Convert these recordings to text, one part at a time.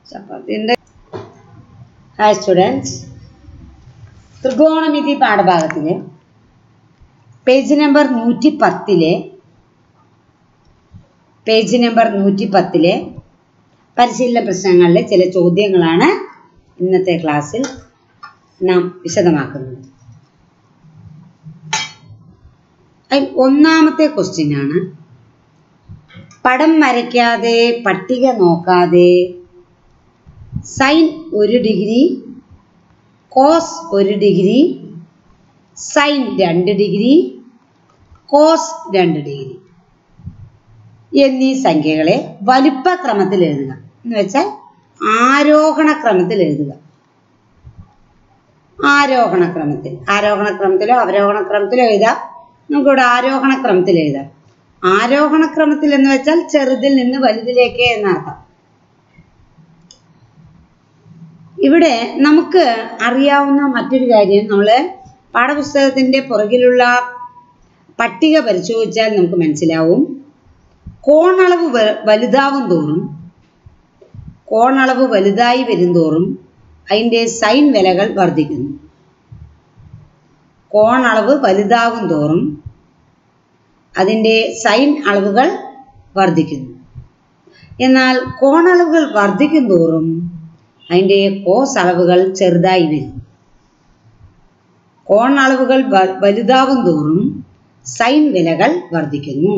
ചപ്പാത്തിൻ്റെ hi students ത്രികോണമിതി പാഠഭാഗത്തിലെ page number നൂറ്റി പത്തിലെ പേജ് നമ്പർ നൂറ്റി പത്തിലെ പരിശീലന പ്രശ്നങ്ങളിലെ ചില ചോദ്യങ്ങളാണ് ഇന്നത്തെ ക്ലാസ്സിൽ നാം വിശദമാക്കുന്നത് അതിൽ ഒന്നാമത്തെ ക്വസ്റ്റ്യൻ ആണ് പടം വരയ്ക്കാതെ പട്ടിക നോക്കാതെ സൈൻ ഒരു ഡിഗ്രി കോസ് ഒരു ഡിഗ്രി സൈൻ രണ്ട് ഡിഗ്രി കോസ് രണ്ട് ഡിഗ്രി എന്നീ സംഖ്യകളെ വലിപ്പക്രമത്തിൽ എഴുതുക എന്ന് വെച്ചാൽ ആരോഹണ ക്രമത്തിൽ എഴുതുക ആരോഹണ ക്രമത്തിൽ ആരോഹണ ക്രമത്തിലോ അവരോഹണ ക്രമത്തിലോ എഴുതാം നമുക്കിവിടെ ആരോഹണ ക്രമത്തിൽ എഴുതാം ആരോഹണ ക്രമത്തിൽ എന്ന് വെച്ചാൽ ചെറുതിൽ നിന്ന് വലുതിലേക്ക് എന്നർത്ഥം ഇവിടെ നമുക്ക് അറിയാവുന്ന മറ്റൊരു കാര്യം നമ്മൾ പാഠപുസ്തകത്തിന്റെ പുറകിലുള്ള പട്ടിക പരിശോധിച്ചാൽ നമുക്ക് മനസ്സിലാവും കോണളവ് വ- വലുതാവും തോറും കോണളവ് വലുതായി വരുംതോറും അതിൻ്റെ സൈൻ വിലകൾ വർദ്ധിക്കുന്നു കോണളവ് വലുതാകും തോറും അതിൻ്റെ സൈൻ അളവുകൾ വർദ്ധിക്കുന്നു എന്നാൽ കോണളവുകൾ വർദ്ധിക്കും തോറും അതിൻ്റെ കോസ് അളവുകൾ ചെറുതായി വരും കോണളവുകൾ വ- വലുതാവും തോറും സൈൻ വിലകൾ വർദ്ധിക്കുന്നു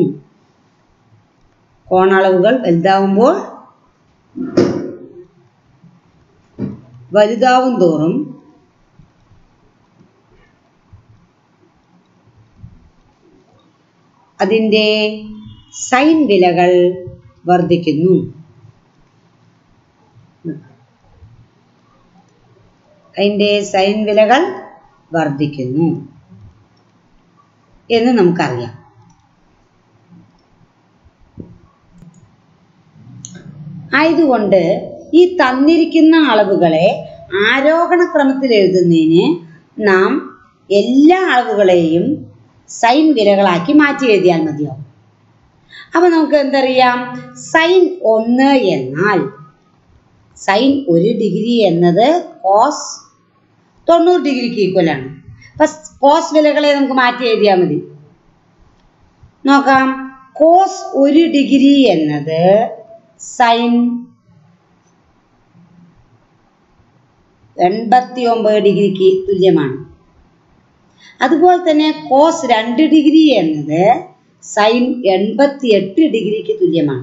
കോണളവുകൾ വലുതാവുമ്പോൾ വലുതാവും തോറും അതിൻ്റെ സൈൻ വിലകൾ വർദ്ധിക്കുന്നു അതിൻ്റെ സൈൻ വിലകൾ വർദ്ധിക്കുന്നു എന്ന് നമുക്കറിയാം ആയതുകൊണ്ട് ഈ തന്നിരിക്കുന്ന അളവുകളെ ആരോഹണ ക്രമത്തിൽ എഴുതുന്നതിന് നാം എല്ലാ അളവുകളെയും സൈൻ വിലകളാക്കി മാറ്റി എഴുതിയാൽ മതിയാവും അപ്പൊ നമുക്ക് എന്തറിയാം സൈൻ ഒന്ന് എന്നാൽ സൈൻ ഒരു ഡിഗ്രി എന്നത് കോസ് തൊണ്ണൂറ് ഡിഗ്രിക്ക് ഈക്വൽ ആണ് അപ്പൊ കോസ് വിലകളെ നമുക്ക് മാറ്റി എഴുതിയാൽ മതി നോക്കാം കോസ് ഒരു ഡിഗ്രി എന്നത് സൈൻ എൺപത്തി ഒമ്പത് ഡിഗ്രിക്ക് തുല്യമാണ് അതുപോലെ തന്നെ കോസ് രണ്ട് ഡിഗ്രി എന്നത് സൈൻ എൺപത്തി എട്ട് ഡിഗ്രിക്ക് തുല്യമാണ്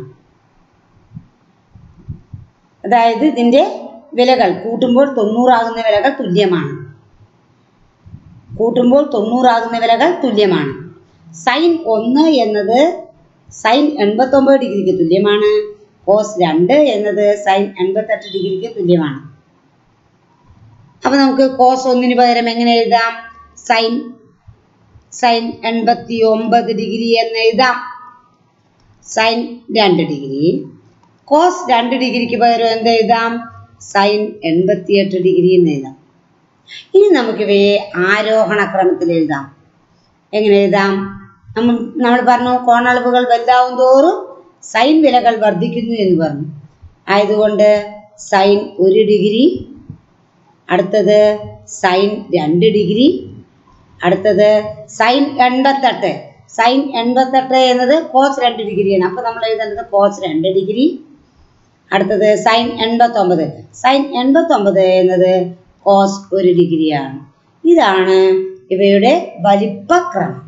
അതായത് ഇതിന്റെ വിലകൾ കൂട്ടുമ്പോൾ തൊണ്ണൂറാകുന്ന വിലകൾ തുല്യമാണ് കൂട്ടുമ്പോൾ തൊണ്ണൂറാകുന്ന വിലകൾ തുല്യമാണ് സൈൻ ഒന്ന് എന്നത് സൈൻ എൺപത്തൊമ്പത് ഡിഗ്രിക്ക് തുല്യമാണ് കോസ് രണ്ട് എന്നത് സൈൻ എൺപത്തെട്ട് ഡിഗ്രിക്ക് തുല്യമാണ് അപ്പൊ നമുക്ക് കോസ് ഒന്നിന് പകരം എങ്ങനെ എഴുതാം സൈൻ സൈൻ എൺപത്തി ഒമ്പത് ഡിഗ്രി എന്ന് എഴുതാം സൈൻ രണ്ട് ഡിഗ്രി കോസ് രണ്ട് ഡിഗ്രിക്ക് പകരം എന്ത് എഴുതാം സൈൻ എൺപത്തിയെട്ട് ഡിഗ്രി എന്ന് എഴുതാം ഇനി നമുക്കിവയെ ആരോഹണ ക്രമത്തിൽ എഴുതാം എങ്ങനെ എഴുതാം നമ്മൾ നമ്മൾ പറഞ്ഞു കോണളവുകൾ വലുതാവും തോറും സൈൻ വിലകൾ വർദ്ധിക്കുന്നു എന്ന് പറഞ്ഞു ആയതുകൊണ്ട് സൈൻ ഒരു ഡിഗ്രി അടുത്തത് സൈൻ രണ്ട് ഡിഗ്രി അടുത്തത് സൈൻ എൺപത്തെട്ട് സൈൻ എൺപത്തെട്ട് എന്നത് കോസ് രണ്ട് ഡിഗ്രിയാണ് അപ്പോൾ നമ്മൾ എഴുതേണ്ടത് കോസ് രണ്ട് ഡിഗ്രി അടുത്തത് സൈൻ എൺപത്തൊമ്പത് സൈൻ എൺപത്തൊമ്പത് എന്നത് കോസ് ഒരു ഡിഗ്രിയാണ് ഇതാണ് ഇവയുടെ വലിപ്പക്രമം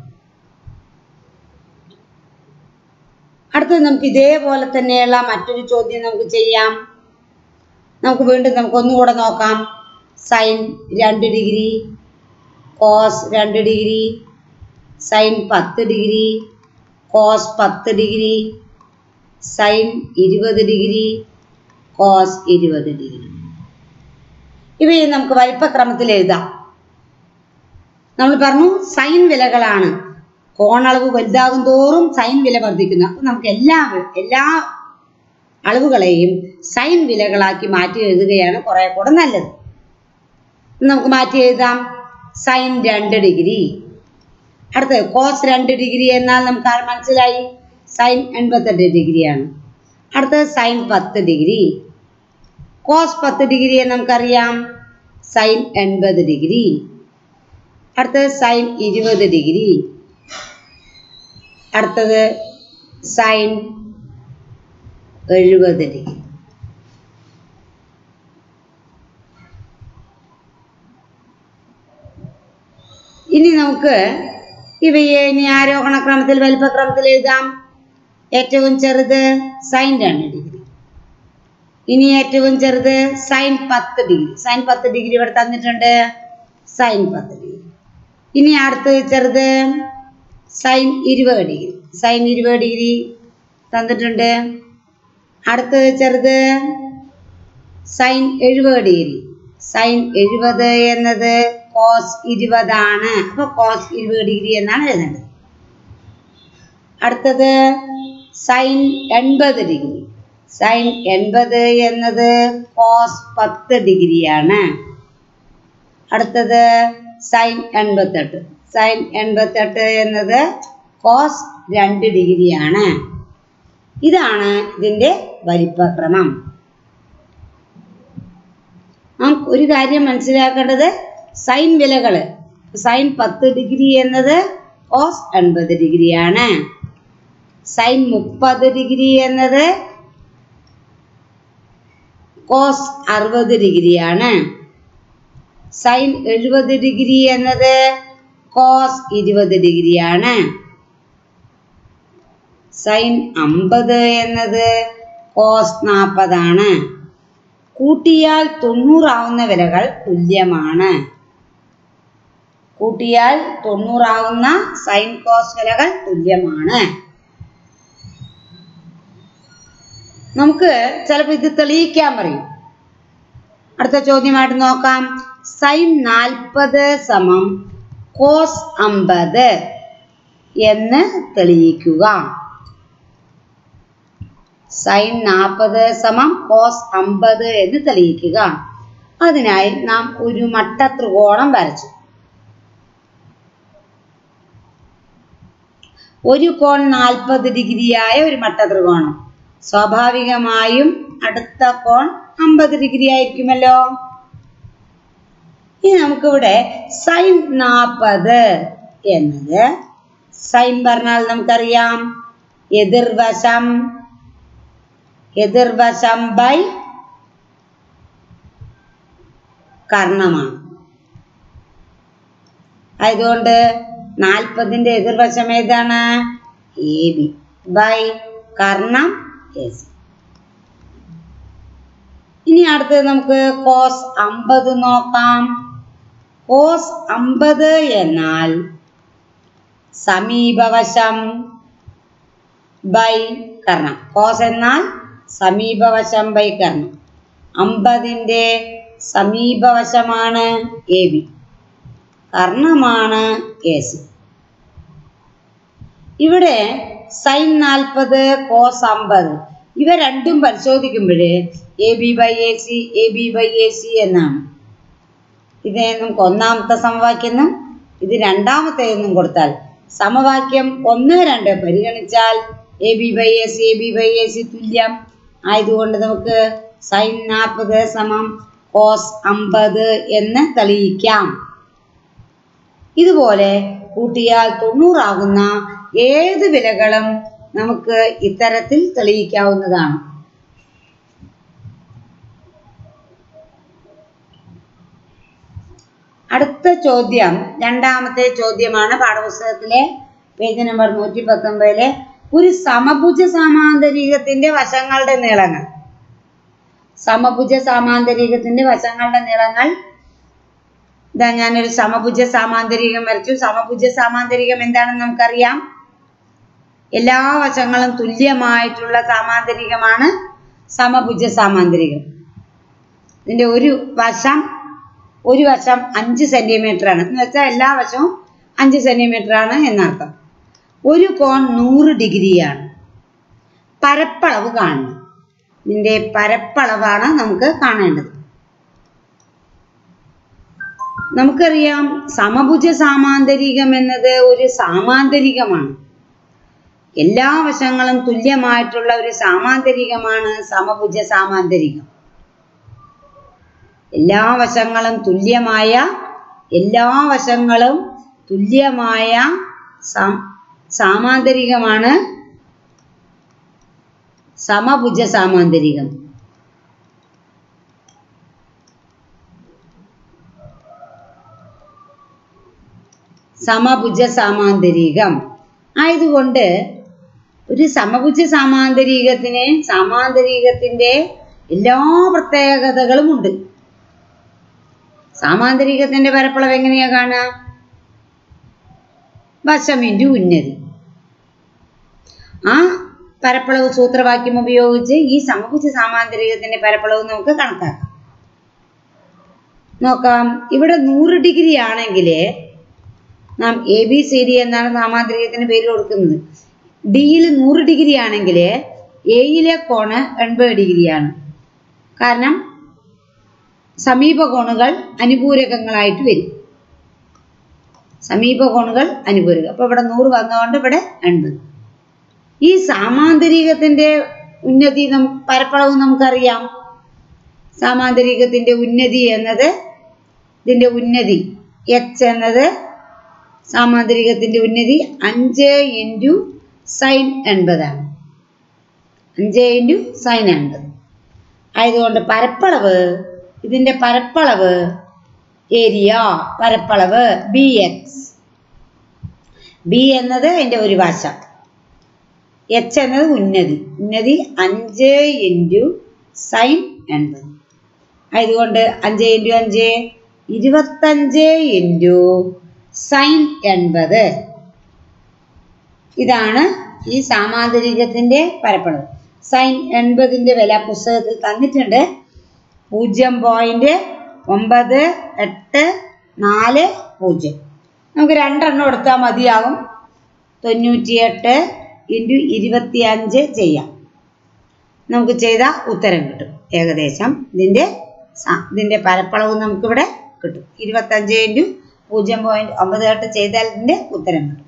അടുത്തത് നമുക്ക് ഇതേപോലെ തന്നെയുള്ള മറ്റൊരു ചോദ്യം നമുക്ക് ചെയ്യാം നമുക്ക് വീണ്ടും നമുക്ക് ഒന്നുകൂടെ നോക്കാം സൈൻ രണ്ട് ഡിഗ്രി കോസ് രണ്ട് ഡിഗ്രി സൈൻ പത്ത് ഡിഗ്രി കോസ് പത്ത് ഡിഗ്രി സൈൻ ഇരുപത് ഡിഗ്രി കോസ് ഇരുപത് ഡിഗ്രി ഇവയെ നമുക്ക് വലിപ്പക്രമത്തിൽ എഴുതാം നമ്മൾ പറഞ്ഞു സൈൻ വിലകളാണ് കോണളവ് വലുതാകും തോറും സൈൻ വില വർദ്ധിക്കുന്നു അപ്പൊ നമുക്ക് എല്ലാ എല്ലാ അളവുകളെയും സൈൻ വിലകളാക്കി മാറ്റി എഴുതുകയാണ് കുറെ കൂടെ നല്ലത് നമുക്ക് മാറ്റി എഴുതാം സൈൻ രണ്ട് ഡിഗ്രി അടുത്തത് കോസ് രണ്ട് ഡിഗ്രി എന്നാൽ നമുക്ക് ആ മനസ്സിലായി സൈൻ എൺപത്തെട്ട് ഡിഗ്രിയാണ് അടുത്തത് സൈൻ പത്ത് ഡിഗ്രി കോസ് പത്ത് ഡിഗ്രിയെ നമുക്കറിയാം സൈൻ എൺപത് ഡിഗ്രി അടുത്തത് സൈൻ ഇരുപത് ഡിഗ്രി അടുത്തത് സൈൻ എഴുപത് ഡിഗ്രി ഇനി നമുക്ക് ഇവയെ ഇനി ആരോഹണ ക്രമത്തിൽ വലിപ്പക്രമത്തിൽ എഴുതാം ഏറ്റവും ചെറുത് സൈൻ രണ്ട് ഡിഗ്രി ഇനി ഏറ്റവും ചെറുത് സൈൻ പത്ത് ഡിഗ്രി സൈൻ പത്ത് ഡിഗ്രി ഇവിടെ തന്നിട്ടുണ്ട് സൈൻ പത്ത് ഡിഗ്രി ഇനി അടുത്തത് ചെറുത് സൈൻ ഇരുപത് ഡിഗ്രി സൈൻ ഇരുപത് ഡിഗ്രി തന്നിട്ടുണ്ട് അടുത്തത് ചെറുത് സൈൻ എഴുപത് ഡിഗ്രി സൈൻ എഴുപത് എന്നത് കോസ് ഇരുപതാണ് അപ്പൊ കോസ് ഇരുപത് ഡിഗ്രി എന്നാണ് എഴുതേണ്ടത് അടുത്തത് സൈൻ എൺപത് ഡിഗ്രി സൈൻ എൺപത് എന്നത് കോസ് പത്ത് ഡിഗ്രിയാണ് അടുത്തത് സൈൻ എൺപത്തെട്ട് സൈൻ എൺപത്തെട്ട് എന്നത് കോസ് രണ്ട് ഡിഗ്രിയാണ് ഇതാണ് ഇതിൻ്റെ വലിപ്പക്രമം നാം ഒരു കാര്യം മനസ്സിലാക്കേണ്ടത് സൈൻ വിലകൾ സൈൻ പത്ത് ഡിഗ്രി എന്നത് കോസ് എൺപത് ഡിഗ്രിയാണ് സൈൻ മുപ്പത് ഡിഗ്രി എന്നത് കോസ് അറുപത് ഡിഗ്രിയാണ് സൈൻ എഴുപത് ഡിഗ്രി എന്നത് കോസ് ഇരുപത് ഡിഗ്രിയാണ് സൈൻ അമ്പത് എന്നത് കോസ് നാൽപ്പതാണ് കൂട്ടിയാൽ തൊണ്ണൂറാവുന്ന വിലകൾ തുല്യമാണ് കൂട്ടിയാൽ തൊണ്ണൂറാവുന്ന സൈൻ കോസ് വിലകൾ തുല്യമാണ് നമുക്ക് ചിലപ്പോൾ ഇത് തെളിയിക്കാൻ പറയും അടുത്ത ചോദ്യമായിട്ട് നോക്കാം സൈൻ നാൽപ്പത് സമം കോസ് അമ്പത് എന്ന് തെളിയിക്കുക സൈൻ നാൽപ്പത് സമം കോസ് അമ്പത് എന്ന് തെളിയിക്കുക അതിനായി നാം ഒരു മട്ട ത്രികോണം വരച്ചു ഒരു കോൺ നാൽപ്പത് ഡിഗ്രിയായ ഒരു മട്ട ത്രികോണം സ്വാഭാവികമായും അടുത്ത കോൺ അമ്പത് ഡിഗ്രി ആയിരിക്കുമല്ലോ ഇനി നമുക്കിവിടെ സൈൻ നാൽപ്പത് എന്നത് സൈൻ പറഞ്ഞാൽ നമുക്കറിയാം എതിർവശം എതിർവശം ബൈ കർണമാണ് ആയതുകൊണ്ട് നാൽപ്പതിൻ്റെ എതിർവശം ഏതാണ് എ ബി ബൈ കർണം എ സി ഇനി അടുത്തത് നമുക്ക് കോസ് അമ്പത് നോക്കാം കോസ് അമ്പത് എന്നാൽ സമീപവശം ബൈ കർണം കോസ് എന്നാൽ സമീപവശം ബൈ കർണം അമ്പതിൻ്റെ സമീപവശമാണ് എ ബി കർണമാണ് എ സി ഇവിടെ സൈൻ നാൽപ്പത് കോസ് അമ്പത് ഇവ രണ്ടും പരിശോധിക്കുമ്പോൾ A B by A C A B by A C എന്നാണ് ഇത് നമുക്ക് ഒന്നാമത്തെ സമവാക്യം എന്നും ഇത് രണ്ടാമത്തെ എന്നും കൊടുത്താൽ സമവാക്യം ഒന്ന് രണ്ട് പരിഗണിച്ചാൽ A B by A C A B by A C തുല്യം ആയതുകൊണ്ട് നമുക്ക് സൈൻ നാൽപ്പത് സമം കോസ് അമ്പത് എന്ന് തെളിയിക്കാം ഇതുപോലെ കൂട്ടിയാൽ തൊണ്ണൂറാകുന്ന ഏത് വിലകളും നമുക്ക് ഇത്തരത്തിൽ തെളിയിക്കാവുന്നതാണ് അടുത്ത ചോദ്യം രണ്ടാമത്തെ ചോദ്യമാണ് പാഠപുസ്തകത്തിലെ പേജ് നമ്പർ നൂറ്റി പത്തൊമ്പതിലെ ഒരു സമഭുജ സാമാന്തരികത്തിന്റെ വശങ്ങളുടെ നീളങ്ങൾ സമഭുജ സാമാന്തരികത്തിന്റെ വശങ്ങളുടെ നീളങ്ങൾ ഇതാ ഞാനൊരു സമഭുജ സാമാന്തരികം വരച്ചു സമഭുജ സാമാന്തരികം എന്താണെന്ന് നമുക്കറിയാം എല്ലാ വശങ്ങളും തുല്യമായിട്ടുള്ള സാമാന്തരികമാണ് സമഭുജ സാമാന്തരികം ഇതിന്റെ ഒരു വശം ഒരു വശം അഞ്ച് സെന്റിമീറ്റർ ആണ് എന്ന് വെച്ചാൽ എല്ലാ വശവും അഞ്ച് സെന്റിമീറ്റർ ആണ് എന്നർത്ഥം ഒരു കോൺ നൂറ് ഡിഗ്രിയാണ് പരപ്പളവ് കാണണം ഇതിന്റെ പരപ്പളവാണ് നമുക്ക് കാണേണ്ടത് നമുക്കറിയാം സമഭുജ സാമാന്തരികം എന്നത് ഒരു സാമാന്തരികമാണ് എല്ലാ വശങ്ങളും തുല്യമായിട്ടുള്ള ഒരു സാമാന്തരികമാണ് സമഭുജ സാമാന്തരികം എല്ലാ വശങ്ങളും തുല്യമായ എല്ലാ വശങ്ങളും തുല്യമായ സാം- സാമാന്തരികമാണ് സമഭുജ സാമാന്തരികം സമഭുജ സാമാന്തരികം ആയതുകൊണ്ട് ഒരു സമഭുജ സാമാന്തരികത്തിന് സാമാന്തരികത്തിന്റെ എല്ലാ പ്രത്യേകതകളും ഉണ്ട് സാമാന്തരികത്തിന്റെ പരപ്പളവ് എങ്ങനെയാ കാണുക വശമിന്റെ ഉന്നതി ആ പരപ്പളവ് സൂത്രവാക്യം ഉപയോഗിച്ച് ഈ സമഭുജ സാമാന്തരികത്തിന്റെ പരപ്പളവ് നമുക്ക് കണക്കാക്കാം നോക്കാം ഇവിടെ നൂറ് ഡിഗ്രി ആണെങ്കിൽ നാം എ ബി സി ഡി എന്നാണ് സാമാന്തരികത്തിന് പേര് കൊടുക്കുന്നത് ഡിയിൽ നൂറ് ഡിഗ്രി ആണെങ്കിൽ എയിലെ കോണ് എൺപത് ഡിഗ്രിയാണ് കാരണം സമീപ കോണുകൾ അനുപൂരകങ്ങളായിട്ട് വരും സമീപ കോണുകൾ അനുപൂരകം അപ്പൊ ഇവിടെ നൂറ് വന്നതുകൊണ്ട് ഇവിടെ എൺപത് ഈ സാമാന്തരികത്തിന്റെ ഉന്നതി നമുക്ക് പരപ്പളവ് നമുക്കറിയാം സാമാന്തരികത്തിന്റെ ഉന്നതി എന്നത് ഇതിന്റെ ഉന്നതി എച്ച് എന്നത് സാമാന്തരികത്തിന്റെ ഉന്നതി അഞ്ച് ഇൻറ്റു സൈൻ എൺപതാണ് അഞ്ച് ഇൻറ്റു സൈൻ എൺപത് ആയതുകൊണ്ട് പരപ്പളവ് ഇതിന്റെ പരപ്പളവ് ഏരിയ പരപ്പളവ് ബി എക്സ് ബി എന്നത് അതിന്റെ ഒരു വശം എച്ച് എന്നത് ഉന്നതി ഉന്നതി അഞ്ച് ഇൻറ്റു സൈൻ എൺപത് ആയതുകൊണ്ട് അഞ്ച് ഇൻറ്റു അഞ്ച് ഇരുപത്തഞ്ച് ഇൻറ്റു സൈൻ എൺപത് ഇതാണ് ഈ സാമാന്തരികത്തിന്റെ പരപ്പളവ് സൈൻ എൺപതിന്റെ വില പുസ്തകത്തിൽ തന്നിട്ടുണ്ട് പൂജ്യം പോയിന്റ് ഒമ്പത് എട്ട് നാല് പൂജ്യം നമുക്ക് രണ്ടെണ്ണം എടുത്താൽ മതിയാകും തൊണ്ണൂറ്റിയെട്ട് ഇൻറ്റു ഇരുപത്തി അഞ്ച് ചെയ്യാം നമുക്ക് ചെയ്ത ഉത്തരം കിട്ടും ഏകദേശം ഇതിന്റെ സ- ഇതിന്റെ പരപ്പളവ് നമുക്കിവിടെ കിട്ടും ഇരുപത്തഞ്ച് ഇൻറ്റു പൂജ്യം പോയിന്റ് ഒമ്പത് എട്ട് ചെയ്താൽ ഇതിന്റെ ഉത്തരം കിട്ടും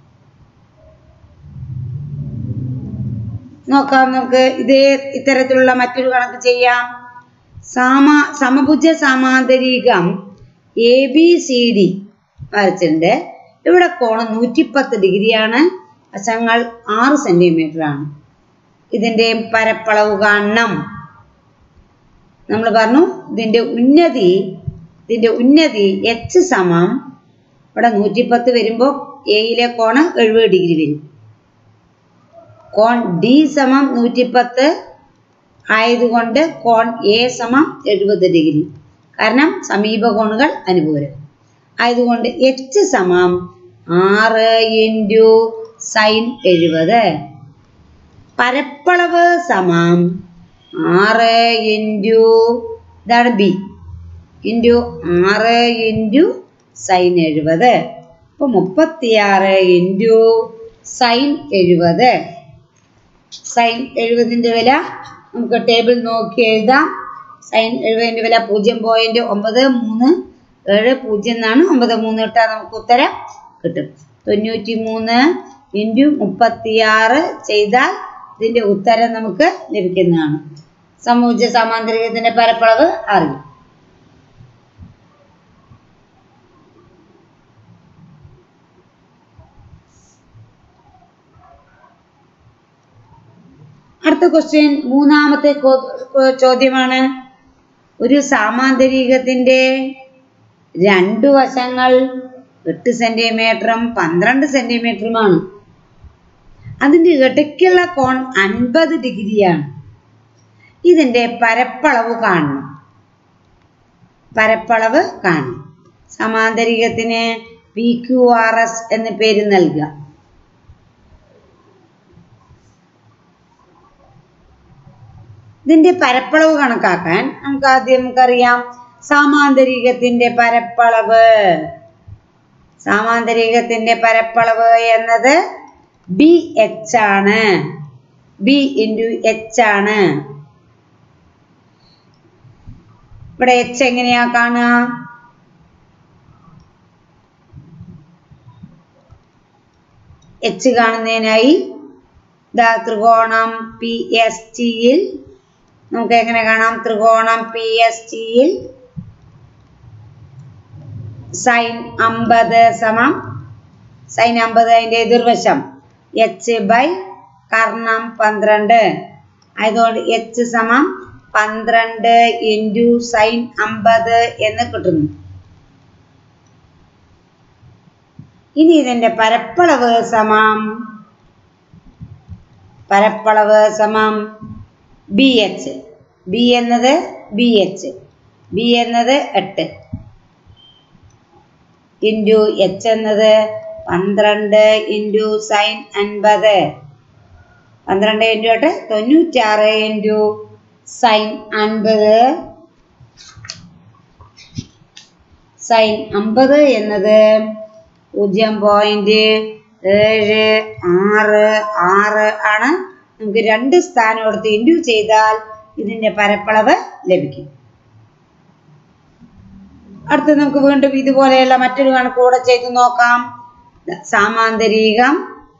നോക്കാം നമുക്ക് ഇതേ ഇത്തരത്തിലുള്ള മറ്റൊരു കണക്ക് ചെയ്യാം സാമ സമഭുജ സമാന്തരികം എ ബി സി ഡി വരച്ചിട്ടുണ്ട് ഇവിടെ കോണം നൂറ്റിപ്പത്ത് ഡിഗ്രിയാണ് വശങ്ങൾ ആറ് സെന്റിമീറ്റർ ആണ് ഇതിന്റെ പരപ്പളവ് കാണണം നമ്മൾ പറഞ്ഞു ഇതിന്റെ ഉന്നതി ഇതിന്റെ ഉന്നതി എച്ച് സമം ഇവിടെ നൂറ്റിപ്പത്ത് വരുമ്പോൾ എയിലെ കോണ് എഴുപത് ഡിഗ്രി വരും കോൺ ഡി സമം നൂറ്റിപ്പത്ത് ആയതുകൊണ്ട് കോൺ എ സമം എഴുപത് ഡിഗ്രി കാരണം സമീപ കോണുകൾ അനുകൂലം ആയതുകൊണ്ട് എച്ച് സമം ആറ് ഇൻറ്റു സൈൻ എഴുപത് പരപ്പളവ് സമം ആറ് ഇൻറ്റു ഇതാണ് ബി ഇൻറ്റു ആറ് ഇൻറ്റു സൈൻ എഴുപത് അപ്പോൾ മുപ്പത്തിയാറ് ഇൻറ്റു സൈൻ എഴുപത് സൈൻ എഴുപതിൻ്റെ വില നമുക്ക് ടേബിൾ നോക്കി എഴുതാം സൈൻ എഴുപതിൻ്റെ വില പൂജ്യം പോയിന്റ് ഒമ്പത് മൂന്ന് ഏഴ് പൂജ്യം എന്നാണ് ഒമ്പത് മൂന്ന് ഇട്ടാൽ നമുക്ക് ഉത്തരം കിട്ടും തൊണ്ണൂറ്റി മൂന്ന് ഇൻറ്റു മുപ്പത്തിയാറ് ചെയ്താൽ ഇതിന്റെ ഉത്തരം നമുക്ക് ലഭിക്കുന്നതാണ് സമൂഹ സമാന്തരികത്തിന്റെ പരപ്പളവ് അറിയും അടുത്ത ക്വസ്റ്റ്യൻ മൂന്നാമത്തെ കോ- കോ- ചോദ്യമാണ് ഒരു സാമാന്തരികത്തിന്റെ രണ്ടു വശങ്ങൾ എട്ട് സെന്റിമീറ്ററും പന്ത്രണ്ട് സെന്റിമീറ്ററുമാണ് അതിന്റെ ഇടയ്ക്കുള്ള കോൺ അൻപത് ഡിഗ്രിയാണ് ഇതിന്റെ പരപ്പളവ് കാണണം പരപ്പളവ് കാണണം സമാന്തരികത്തിന് പി ക്യു ആർ എസ് എന്ന് പേര് നൽകുക ഇതിന്റെ പരപ്പളവ് കണക്കാക്കാൻ നമുക്ക് ആദ്യം നമുക്കറിയാം സാമാന്തരികത്തിന്റെ പരപ്പളവ് സാമാന്തരികത്തിന്റെ പരപ്പളവ് എന്നത് ബി എച്ച് ആണ് ബി ഇൻറ്റു എച്ച് ആണ് ഇവിടെ എച്ച് എങ്ങനെയാ കാണുക എച്ച് കാണുന്നതിനായി ദാ ത്രികോണം പി എസ് ടിയിൽ നമുക്ക് എങ്ങനെ കാണാം ത്രികോണം പി എസ് ടിയിൽ സൈൻ അമ്പത് സമം സൈൻ അമ്പത് അതിൻ്റെ എതിർവശം എച്ച് ബൈ കർണം പന്ത്രണ്ട് ആയതുകൊണ്ട് എച്ച് സമം പന്ത്രണ്ട് ഇൻറ്റു സൈൻ അമ്പത് എന്ന് കിട്ടുന്നു ഇനി ഇതിന്റെ പരപ്പളവ് സമം പരപ്പളവ് സമം ബി എച്ച് ബി എന്നത് ബി എച്ച് ബി എന്നത് എട്ട് ഇൻറ്റു എച്ച് എന്നത് പന്ത്രണ്ട് ഇൻറ്റു സൈൻ അൻപത് പന്ത്രണ്ട് ഇൻറ്റു എട്ട് തൊണ്ണൂറ്റാറ് ഇൻറ്റു സൈൻ അൻപത് സൈൻ അമ്പത് എന്നത് പൂജ്യം പോയിന്റ് ഏഴ് ആറ് ആറ് ആണ് നമുക്ക് രണ്ട് സ്ഥാനം എടുത്ത് ഇൻഡ്യൂ ചെയ്താൽ ഇതിന്റെ പരപ്പളവ് ലഭിക്കും അടുത്ത് നമുക്ക് വീണ്ടും ഇതുപോലെയുള്ള മറ്റൊരു കണക്ക് കൂടെ ചെയ്ത് നോക്കാം സാമാന്തരീകം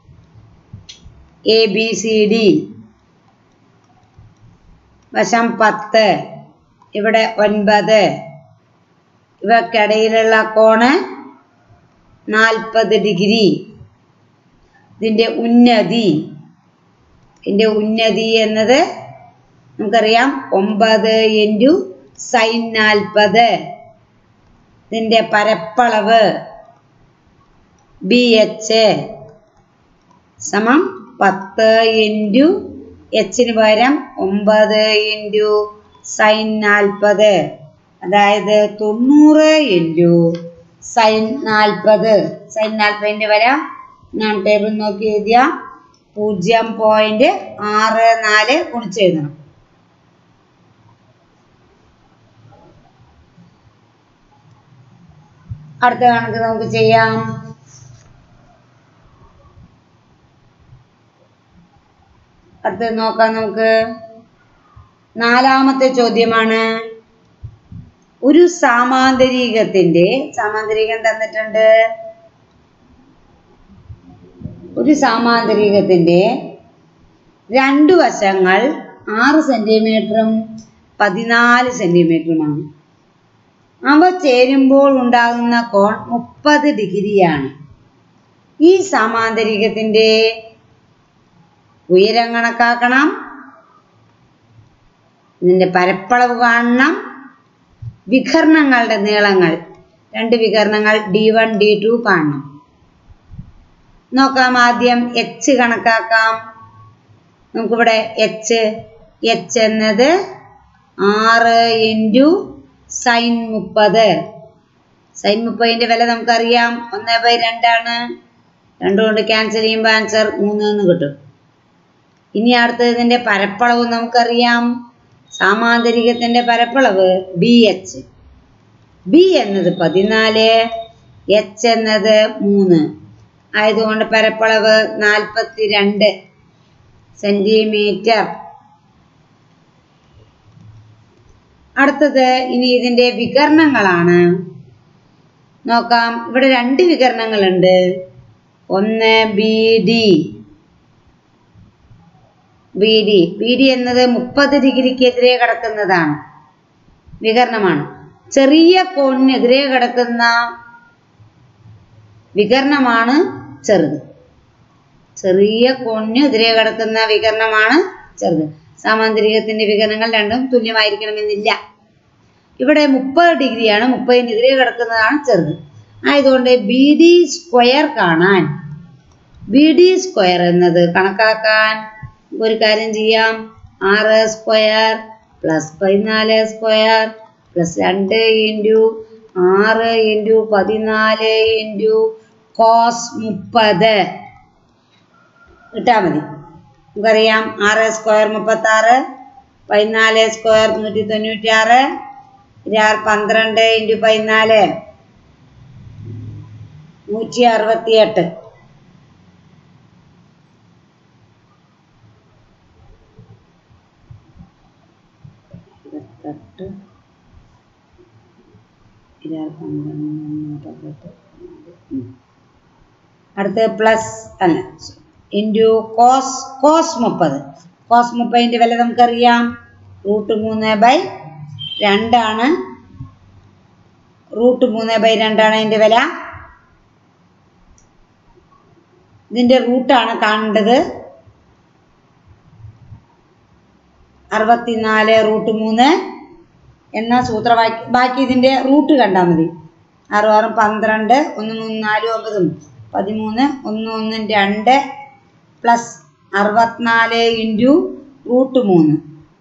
എ ബി സി ഡി വശം പത്ത് ഇവിടെ ഒൻപത് ഇവക്കിടയിലുള്ള കോണ് നാൽപ്പത് ഡിഗ്രി ഇതിൻ്റെ ഉന്നതി ഇതിൻ്റെ ഉന്നതി എന്നത് നമുക്കറിയാം ഒമ്പത് ഇൻറ്റു സൈൻ നാൽപ്പത് ഇതിൻ്റെ പരപ്പളവ് ബി എച്ച് സമം പത്ത് ഇൻറ്റു എച്ചിന് പകരം ഒമ്പത് ഇൻറ്റു സൈൻ നാൽപ്പത് അതായത് തൊണ്ണൂറ് ഇൻറ്റു സൈൻ നാൽപ്പത് സൈൻ നാൽപ്പതിൻ്റെ വരാം ഞാൻ ടേബിൾ നോക്കി എഴുതിയ പൂജ്യം പോയിന്റ് ആറ് നാല് കുണിച്ചെഴുതണം അടുത്ത കണക്ക് നമുക്ക് ചെയ്യാം അടുത്തത് നോക്കാം നമുക്ക് നാലാമത്തെ ചോദ്യമാണ് ഒരു സാമാന്തരികത്തിന്റെ സാമാന്തരികം തന്നിട്ടുണ്ട് ഒരു സാമാന്തരികത്തിന്റെ രണ്ടു വശങ്ങൾ ആറ് സെന്റിമീറ്ററും പതിനാല് സെന്റിമീറ്ററുമാണ് അവ ചേരുമ്പോൾ ഉണ്ടാകുന്ന കോൺ മുപ്പത് ഡിഗ്രിയാണ് ഈ സാമാന്തരികത്തിന്റെ ഉയരം കണക്കാക്കണം ഇതിന്റെ പരപ്പളവ് കാണണം വികർണങ്ങളുടെ നീളങ്ങൾ രണ്ട് വികർണങ്ങൾ ഡി വൺ ഡി ടു കാണണം നോക്കാം ആദ്യം എച്ച് കണക്കാക്കാം നമുക്കിവിടെ എച്ച് എച്ച് എന്നത് ആറ് ഇൻറ്റു സൈൻ മുപ്പത് സൈൻ മുപ്പതിൻ്റെ വില നമുക്കറിയാം ഒന്ന് ബൈ രണ്ടാണ് രണ്ടു കൊണ്ട് ക്യാൻസൽ ചെയ്യുമ്പോൾ ആൻസർ മൂന്ന് എന്ന് കിട്ടും ഇനി അടുത്തത് ഇതിൻ്റെ പരപ്പളവ് നമുക്കറിയാം സാമാന്തരികത്തിൻ്റെ പരപ്പളവ് ബി എച്ച് ബി എന്നത് പതിനാല് എച്ച് എന്നത് മൂന്ന് ആയതുകൊണ്ട് പരപ്പളവ് നാൽപ്പത്തി രണ്ട് സെന്റിമീറ്റർ അടുത്തത് ഇനി ഇതിന്റെ വികരണങ്ങളാണ് നോക്കാം ഇവിടെ രണ്ട് വികരണങ്ങളുണ്ട് ഒന്ന് B D B D B D എന്നത് മുപ്പത് ഡിഗ്രിക്കെതിരെ കിടക്കുന്നതാണ് വികരണമാണ് ചെറിയ കോണിനെതിരെ കിടക്കുന്ന വികരണമാണ് ചെറുത് ചെറിയ കോണിന് എതിരെ കിടക്കുന്ന വികരണമാണ് ചെറുത് സാമാന്തരികത്തിന്റെ വികരണങ്ങൾ രണ്ടും തുല്യമായിരിക്കണമെന്നില്ല ഇവിടെ മുപ്പത് ഡിഗ്രിയാണ് മുപ്പതിനെതിരെ കിടക്കുന്നതാണ് ചെറുത് ആയതുകൊണ്ട് ബി ഡി സ്ക്വയർ കാണാൻ ബി ഡി സ്ക്വയർ എന്നത് കണക്കാക്കാൻ ഒരു കാര്യം ചെയ്യാം ആറ് സ്ക്വയർ പ്ലസ് പതിനാല് സ്ക്വയർ പ്ലസ് രണ്ട് ഇൻറ്റു ആറ് ഇൻറ്റു പതിനാല് ഇൻറ്റു കോസ് മുപ്പത് ഇട്ടാൽ മതി നമുക്കറിയാം ആറ് സ്ക്വയർ മുപ്പത്തി ആറ് പതിനാല് സ്ക്വയർ നൂറ്റി തൊണ്ണൂറ്റി ആറ് പന്ത്രണ്ട് ഇൻറ്റു പതിനാല് നൂറ്റി അറുപത്തി എട്ട് ഇരുപത്തെട്ട് ഇരുപത് പന്ത്രണ്ട് മുപ്പത്തെട്ട് അടുത്ത് പ്ലസ് അല്ല ഇൻറ്റു കോസ് കോസ് മുപ്പത് കോസ് മുപ്പതിൻ്റെ വില നമുക്കറിയാം റൂട്ട് മൂന്ന് ബൈ രണ്ടാണ് റൂട്ട് മൂന്ന് ബൈ രണ്ടാണ് അതിൻ്റെ വില ഇതിൻ്റെ റൂട്ടാണ് കാണേണ്ടത് അറുപത്തിനാല് റൂട്ട് മൂന്ന് എന്ന സൂത്രവാക്യ ബാക്കി ഇതിൻ്റെ റൂട്ട് കണ്ടാൽ മതി ആറും ആറും പന്ത്രണ്ട് ഒന്ന് മൂന്ന് നാല് ഒമ്പതും പതിമൂന്ന് ഒന്ന് ഒന്നും രണ്ട് പ്ലസ് അറുപത്തിനാല് ഇൻറ്റു റൂട്ട് മൂന്ന്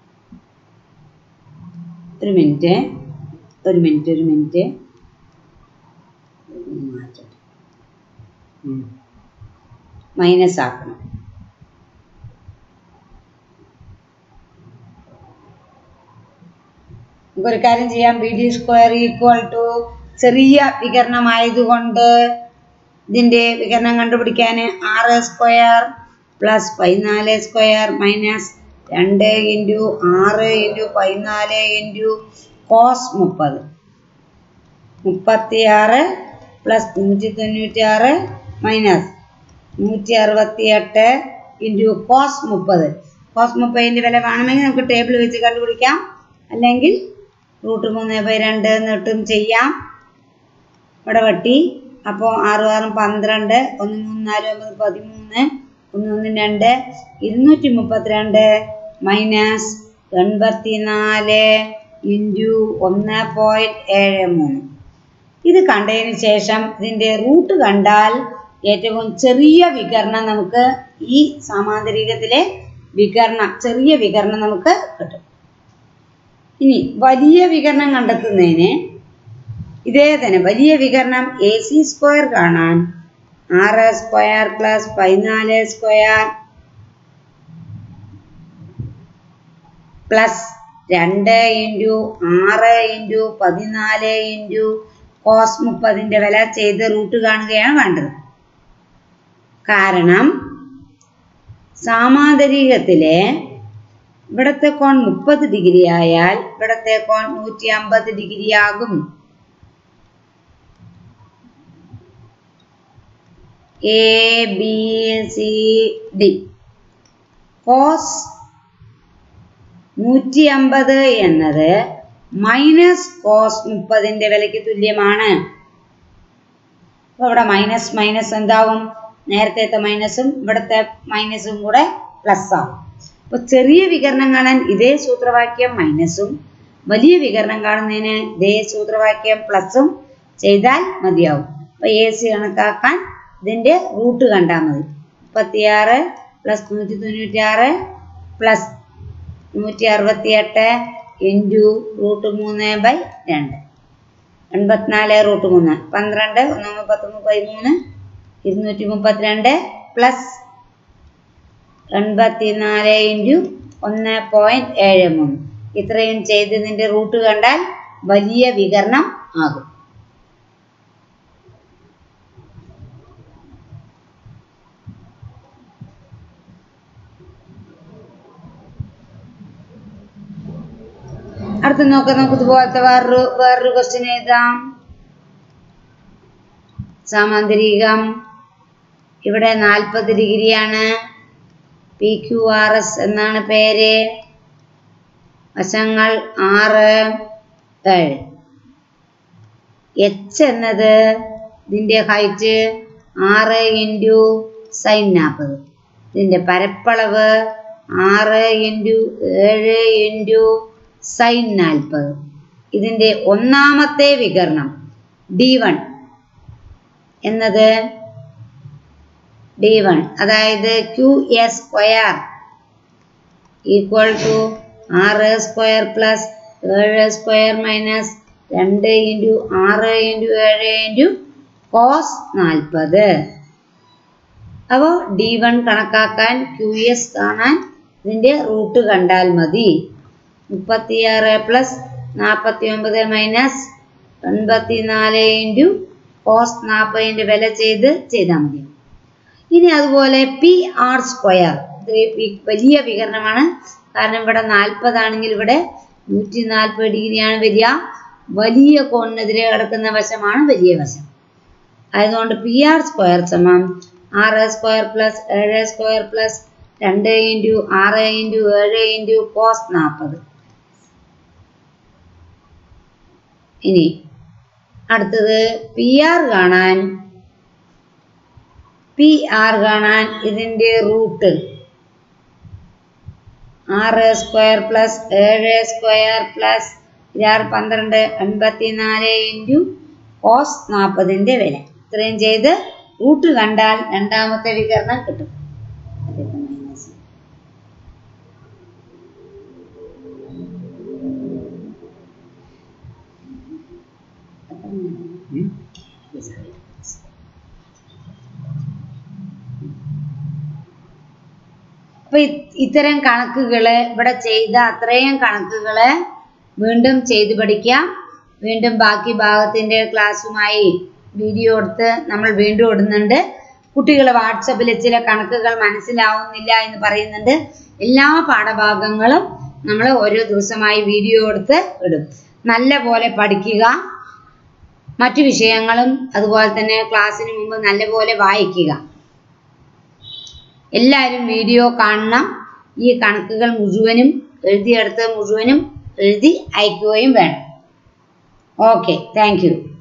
ഒരു മിനിറ്റ് ഒരു മിനിറ്റ് ഒരു മിനിറ്റ് മൈനസ് ആക്കണം നമുക്കൊരു കാര്യം ചെയ്യാം B D square equal to ചെറിയ വികരണമായതുകൊണ്ട് ഇതിൻ്റെ വികരണം കണ്ടുപിടിക്കാൻ ആറ് സ്ക്വയർ പ്ലസ് പതിനാല് സ്ക്വയർ മൈനസ് രണ്ട് ഇൻറ്റു ആറ് ഇൻറ്റു പതിനാല് ഇൻറ്റു കോസ് മുപ്പത് മുപ്പത്തിയാറ് പ്ലസ് നൂറ്റി തൊണ്ണൂറ്റി ആറ് മൈനസ് നൂറ്റി അറുപത്തി എട്ട് ഇൻറ്റു കോസ് മുപ്പത് കോസ് മുപ്പതിൻ്റെ വില വേണമെങ്കിൽ നമുക്ക് ടേബിൾ വെച്ച് കണ്ടുപിടിക്കാം അല്ലെങ്കിൽ റൂട്ട് മൂന്ന് ബൈ രണ്ട് എന്നിട്ടും ചെയ്യാം ഇവിടെ വെട്ടി അപ്പോൾ ആറ് ആറും പന്ത്രണ്ട് ഒന്ന് മൂന്ന് നാല് ഒമ്പത് പതിമൂന്ന് ഒന്ന് ഒന്ന് രണ്ട് ഇരുന്നൂറ്റി മുപ്പത്തിരണ്ട് മൈനസ് എൺപത്തി നാല് ഇൻറ്റു ഒന്ന് പോയിൻറ്റ് ഏഴ് മൂന്ന് ഇത് കണ്ടതിന് ശേഷം ഇതിൻ്റെ റൂട്ട് കണ്ടാൽ ഏറ്റവും ചെറിയ വികരണം നമുക്ക് ഈ സമാന്തരികത്തിലെ വികരണം ചെറിയ വികരണം നമുക്ക് കിട്ടും ഇനി വലിയ വികരണം കണ്ടെത്തുന്നതിന് ഇതേ തന്നെ വലിയ വികരണം എ സി സ്ക്വയർ കാണാൻ ആറ് സ്ക്വയർ പ്ലസ് പതിനാല് സ്ക്വയർ പ്ലസ് രണ്ട് ഇൻറ്റു ആറ് ഇൻറ്റു പതിനാല് ഇൻറ്റു കോസ് മുപ്പതിൻ്റെ വില ചെയ്ത് റൂട്ട് കാണുകയാണ് വേണ്ടത് കാരണം സാമാന്തരികത്തിലെ ഇവിടത്തെ കോൺ മുപ്പത് ഡിഗ്രി ആയാൽ ഇവിടത്തെ കോൺ നൂറ്റി അമ്പത് ഡിഗ്രി ആകും A B C D cos നൂറ്റി അമ്പത് എന്നത് മൈനസ് കോസ് മുപ്പതിൻ്റെ വിലയ്ക്ക് തുല്യമാണ് അപ്പോൾ ഇവിടെ മൈനസ് മൈനസ് എന്താവും നേരത്തെ മൈനസും ഇവിടുത്തെ മൈനസും കൂടെ പ്ലസ് ആവും അപ്പോൾ ചെറിയ വികരണം കാണാൻ ഇതേ സൂത്രവാക്യം മൈനസും വലിയ വികരണം കാണുന്നതിന് ഇതേ സൂത്രവാക്യം പ്ലസും ചെയ്താൽ മതിയാവും അപ്പോൾ എ സി കണക്കാക്കാൻ ഇതിൻ്റെ റൂട്ട് കണ്ടാൽ മതി മുപ്പത്തിയാറ് പ്ലസ് നൂറ്റി തൊണ്ണൂറ്റി ആറ് പ്ലസ് നൂറ്റി അറുപത്തി എട്ട് ഇൻറ്റു റൂട്ട് മൂന്ന് ബൈ രണ്ട് എൺപത്തിനാല് റൂട്ട് മൂന്ന് പന്ത്രണ്ട് ഒന്ന് പത്തൊമ്പത് പതിമൂന്ന് ഇരുന്നൂറ്റി മുപ്പത്തിരണ്ട് പ്ലസ് എൺപത്തിനാല് ഇൻറ്റു ഒന്ന് പോയിൻറ്റ് ഏഴ് മൂന്ന് ഇത്രയും ചെയ്ത് ഇതിൻ്റെ റൂട്ട് കണ്ടാൽ വലിയ വികരണം ആകും അടുത്ത് നോക്കാം നമുക്ക് ഇതുപോലത്തെ വേറൊരു വേറൊരു ക്വസ്റ്റ്യൻ എഴുതാം സാമാന്തരികം ഇവിടെ നാൽപ്പത് ഡിഗ്രിയാണ് പി ക്യു ആർ എസ് എന്നാണ് പേര് വശങ്ങൾ ആറ് ഏഴ് എച്ച് എന്നത് ഇതിൻ്റെ ഹൈറ്റ് ആറ് ഇൻറ്റു സൈൻ നാൽപ്പത് ഇതിൻ്റെ പരപ്പളവ് ആറ് ഇൻറ്റു ഏഴ് ഇൻറ്റു സൈൻ നാൽപ്പത് ഇതിൻ്റെ ഒന്നാമത്തെ വികരണം ഡി വൺ എന്നത് ഡി വൺ അതായത് Q A square equal to ആറ് സ്ക്വയർ പ്ലസ് ഏഴ് സ്ക്വയർ മൈനസ് രണ്ട് ഇൻറ്റു ആറ് ഇൻറ്റു ഏഴ് ഇൻറ്റു കോസ് നാൽപ്പത് അപ്പോൾ ഡി വൺ കണക്കാക്കാൻ ക്യു എസ് കാണാൻ ഇതിൻ്റെ റൂട്ട് കണ്ടാൽ മതി മുപ്പത്തിയാറ് പ്ലസ് നാൽപ്പത്തി ഒമ്പത് മൈനസ് എൺപത്തി നാല് ഇൻറ്റു കോസ് നാൽപ്പതിൻ്റെ വില ചെയ്ത് ചെയ്താൽ മതി ഇനി അതുപോലെ പി ആർ സ്ക്വയർ ഇത് വലിയ വികരണമാണ് കാരണം ഇവിടെ നാൽപ്പതാണെങ്കിൽ ഇവിടെ നൂറ്റി നാൽപ്പത് ഡിഗ്രിയാണ് വരിക വലിയ കോണിനെതിരെ കിടക്കുന്ന വശമാണ് വലിയ വശം അതുകൊണ്ട് പി ആർ സ്ക്വയർ സമം ആറ് സ്ക്വയർ പ്ലസ് ഏഴ് സ്ക്വയർ പ്ലസ് രണ്ട് ഇൻറ്റു ആറ് ഇൻറ്റു ഏഴ് ഇൻറ്റു കോസ് നാൽപ്പത് ഇനി അടുത്തത് പി ആർ കാണാൻ പി ആർ കാണാൻ ഇതിൻ്റെ റൂട്ട് ആറ് സ്ക്വയർ പ്ലസ് ഏഴ് സ്ക്വയർ പ്ലസ് ഇരാറ് പന്ത്രണ്ട് എൺപത്തിനാല് ഇൻറ്റു കോസ് നാൽപ്പതിൻ്റെ വില ഇത്രയും ചെയ്ത് റൂട്ട് കണ്ടാൽ രണ്ടാമത്തെ വികരണം കിട്ടും അതിപ്പോൾ മൈനസ് ഉം. അപ്പൊ ഇ- ഇത്തരം കണക്കുകള് ഇവിടെ ചെയ്ത അത്രയും കണക്കുകള് വീണ്ടും ചെയ്തു പഠിക്കാം വീണ്ടും ബാക്കി ഭാഗത്തിന്റെ ക്ലാസ്സുമായി വീഡിയോ എടുത്ത് നമ്മൾ വീണ്ടും ഇടുന്നുണ്ട് കുട്ടികൾ വാട്സപ്പിൽ ചില കണക്കുകൾ മനസ്സിലാവുന്നില്ല എന്ന് പറയുന്നുണ്ട് എല്ലാ പാഠഭാഗങ്ങളും നമ്മൾ ഓരോ ദിവസമായി വീഡിയോ എടുത്ത് ഇടും നല്ല പോലെ പഠിക്കുക മറ്റു വിഷയങ്ങളും അതുപോലെ തന്നെ ക്ലാസ്സിന് മുമ്പ് നല്ലപോലെ വായിക്കുക എല്ലാവരും വീഡിയോ കാണണം ഈ കണക്കുകൾ മുഴുവനും എഴുതിയെടുത്ത് മുഴുവനും എഴുതി അയക്കുകയും വേണം ഓക്കെ താങ്ക് യു